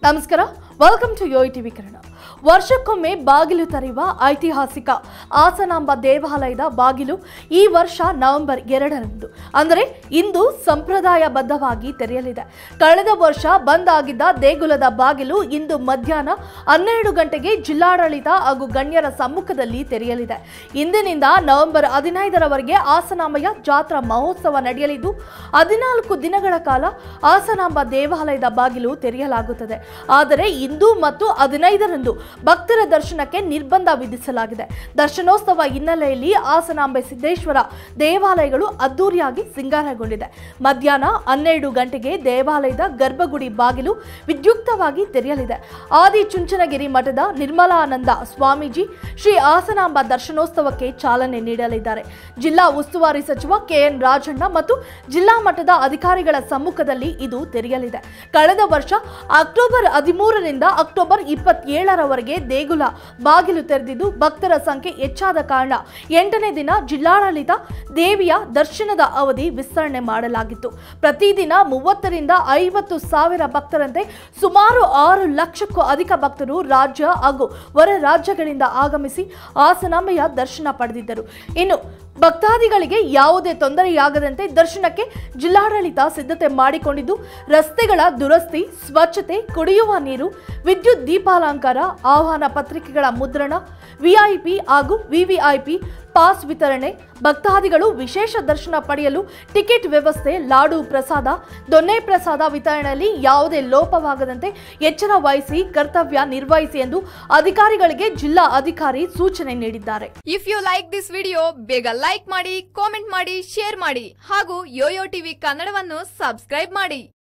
ನಮಸ್ಕಾರ welcome to Yo TV Kannada ವರ್ಷಕ್ಕೊಮ್ಮೆ ಬಾಗಿಲು ತೆರೆಯುವ ಐತಿಹಾಸಿಕ ಆಸನಾಂಬ ದೇವಾಲಯದ ಬಾಗಿಲು ಈ ವರ್ಷ ನವೆಂಬರ್ ಎರಡರಂದು ಅಂದರೆ ಇಂದು ಸಂಪ್ರದಾಯಬದ್ಧವಾಗಿ ತೆರೆಯಲಿದೆ ಕಳೆದ ವರ್ಷ ಬಂದ್ ಆಗಿದ್ದ ದೇಗುಲದ ಬಾಗಿಲು ಇಂದು ಮಧ್ಯಾಹ್ನ ಹನ್ನೆರಡು ಗಂಟೆಗೆ ಜಿಲ್ಲಾಡಳಿತ ಹಾಗೂ ಗಣ್ಯರ ಸಮ್ಮುಖದಲ್ಲಿ ತೆರೆಯಲಿದೆ ಇಂದಿನಿಂದ ನವೆಂಬರ್ ಹದಿನೈದರವರೆಗೆ ಆಸನಾಂಬೆಯ ಜಾತ್ರಾ ಮಹೋತ್ಸವ ನಡೆಯಲಿದ್ದು ಹದಿನಾಲ್ಕು ದಿನಗಳ ಕಾಲ ಆಸನಾಂಬ ದೇವಾಲಯದ ಬಾಗಿಲು ತೆರೆಯಲಾಗುತ್ತದೆ ಆದರೆ ಇಂದು ಮತ್ತು ಹದಿನೈದರಂದು ಭಕ್ತರ ದರ್ಶನಕ್ಕೆ ನಿರ್ಬಂಧ ವಿಧಿಸಲಾಗಿದೆ ದರ್ಶನೋತ್ಸವ ಹಿನ್ನೆಲೆಯಲ್ಲಿ ಆಸನಾಂಬೆ ಸಿದ್ದೇಶ್ವರ ದೇವಾಲಯಗಳು ಅದ್ದೂರಿಯಾಗಿ ಸಿಂಗಾರಗೊಂಡಿದೆ ಮಧ್ಯಾಹ್ನ ಹನ್ನೆರಡು ಗಂಟೆಗೆ ದೇವಾಲಯದ ಗರ್ಭಗುಡಿ ಬಾಗಿಲು ವಿದ್ಯುಕ್ತವಾಗಿ ತೆರೆಯಲಿದೆ ಆದಿ ಚುಂಚನಗಿರಿ ಮಠದ ನಿರ್ಮಲಾನಂದ ಸ್ವಾಮೀಜಿ ಶ್ರೀ ಆಸನಾಂಬ ದರ್ಶನೋತ್ಸವಕ್ಕೆ ಚಾಲನೆ ನೀಡಲಿದ್ದಾರೆ ಜಿಲ್ಲಾ ಉಸ್ತುವಾರಿ ಸಚಿವ ಕೆಎನ್ ರಾಜಣ್ಣ ಮತ್ತು ಜಿಲ್ಲಾ ಮಟ್ಟದ ಅಧಿಕಾರಿಗಳ ಸಮ್ಮುಖದಲ್ಲಿ ಇದು ತೆರೆಯಲಿದೆ ಕಳೆದ ವರ್ಷ ಅಕ್ಟೋಬರ್ ಹದಿಮೂರರಿಂದ ಅಕ್ಟೋಬರ್ ಇಪ್ಪತ್ತೇಳರವರೆಗೆ ದೇಗುಲ ಬಾಗಿಲು ತೆರೆದಿದ್ದು ಭಕ್ತರ ಸಂಖ್ಯೆ ಹೆಚ್ಚಾದ ಕಾರಣ ಎಂಟನೇ ದಿನ ಜಿಲ್ಲಾಡಳಿತ ದೇವಿಯ ದರ್ಶನದ ಅವಧಿ ವಿಸ್ತರಣೆ ಮಾಡಲಾಗಿತ್ತು ಪ್ರತಿದಿನ ಮೂವತ್ತರಿಂದ ಐವತ್ತು ಸಾವಿರ ಭಕ್ತರಂತೆ ಸುಮಾರು ಆರು ಲಕ್ಷಕ್ಕೂ ಅಧಿಕ ಭಕ್ತರು ರಾಜ್ಯ ಹಾಗೂ ಹೊರ ರಾಜ್ಯಗಳಿಂದ ಆಗಮಿಸಿ ಆಸನಾಂಬೆಯ ದರ್ಶನ ಪಡೆದಿದ್ದರು ಇನ್ನು ಭಕ್ತಾದಿಗಳಿಗೆ ಯಾವುದೇ ತೊಂದರೆಯಾಗದಂತೆ ದರ್ಶನಕ್ಕೆ ಜಿಲ್ಲಾಡಳಿತ ಸಿದ್ಧತೆ ಮಾಡಿಕೊಂಡಿದ್ದು ರಸ್ತೆಗಳ ದುರಸ್ತಿ ಸ್ವಚ್ಛತೆ ಕುಡಿಯುವ ನೀರು ವಿದ್ಯುತ್ ದೀಪಾಲಂಕಾರ ಆಹ್ವಾನ ಪತ್ರಿಕೆಗಳ ಮುದ್ರಣ ವಿಐಪಿ ಹಾಗೂ ವಿವಿಐಪಿ ಪಾಸ್ ವಿತರಣೆ ಭಕ್ತಾದಿಗಳು ವಿಶೇಷ ದರ್ಶನ ಪಡೆಯಲು ಟಿಕೆಟ್ ವ್ಯವಸ್ಥೆ ಲಾಡು ಪ್ರಸಾದ ದೊನ್ನೆ ಪ್ರಸಾದ ವಿತರಣೆಯಲ್ಲಿ ಯಾವುದೇ ಲೋಪವಾಗದಂತೆ ಎಚ್ಚರ ವಹಿಸಿ ಕರ್ತವ್ಯ ನಿರ್ವಹಿಸಿ ಎಂದು ಅಧಿಕಾರಿಗಳಿಗೆ ಜಿಲ್ಲಾ ಅಧಿಕಾರಿ ಸೂಚನೆ ನೀಡಿದ್ದಾರೆ if you like this video ಬೇಗ ಲೈಕ್ ಮಾಡಿ ಕಾಮೆಂಟ್ ಮಾಡಿ ಶೇರ್ ಮಾಡಿ ಹಾಗೂ ಯೋಯೋ ಟಿವಿ ಕನ್ನಡವನ್ನು ಸಬ್ಸ್ಕ್ರೈಬ್ ಮಾಡಿ